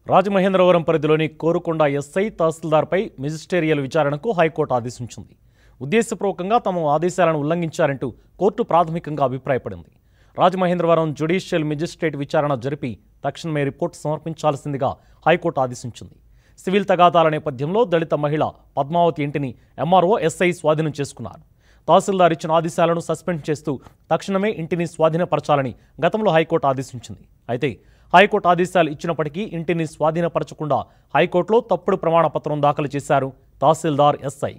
రాజమహేంద్రవరం పరిధిలోని కోరుకొండ ఎస్ఐ తహసీల్దార్పై మెజిస్టేరియల్ విచారణకు హైకోర్టు ఆదేశించింది ఉద్దేశపూర్వకంగా తమ ఆదేశాలను ఉల్లంఘించారంటూ కోర్టు ప్రాథమికంగా అభిప్రాయపడింది రాజమహేంద్రవరం జ్యుడిషియల్ మెజిస్ట్రేట్ విచారణ జరిపి తక్షణమే రిపోర్టు సమర్పించాల్సిందిగా హైకోర్టు ఆదేశించింది సివిల్ తగాదాల నేపథ్యంలో దళిత మహిళ పద్మావతి ఇంటిని ఎంఆర్ఓ ఎస్ఐ స్వాధీనం చేసుకున్నారు తహసీల్దార్ ఇచ్చిన ఆదేశాలను సస్పెండ్ చేస్తూ తక్షణమే ఇంటిని స్వాధీనపరచాలని గతంలో హైకోర్టు ఆదేశించింది అయితే హైకోర్టు ఆదేశాలు ఇచ్చినప్పటికీ ఇంటిని స్వాధీనపరచకుండా హైకోర్టులో తప్పుడు ప్రమాణపత్రం దాఖలు చేశారు తహసీల్దార్ ఎస్ఐ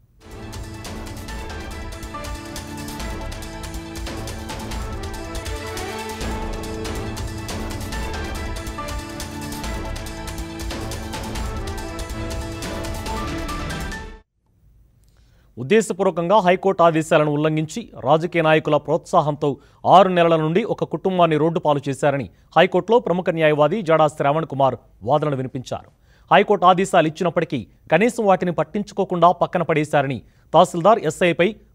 ఉద్దేశపూర్వకంగా హైకోర్టు ఆదేశాలను ఉల్లంఘించి రాజకీయ నాయకుల ప్రోత్సాహంతో ఆరు నెలల నుండి ఒక కుటుంబాన్ని రోడ్డు పాలు చేశారని హైకోర్టులో ప్రముఖ న్యాయవాది జాడా శ్రావణ్ కుమార్ వాదనలు వినిపించారు హైకోర్టు ఆదేశాలు ఇచ్చినప్పటికీ కనీసం వాటిని పట్టించుకోకుండా పక్కన పడేశారని తహసీల్దార్ ఎస్ఐపై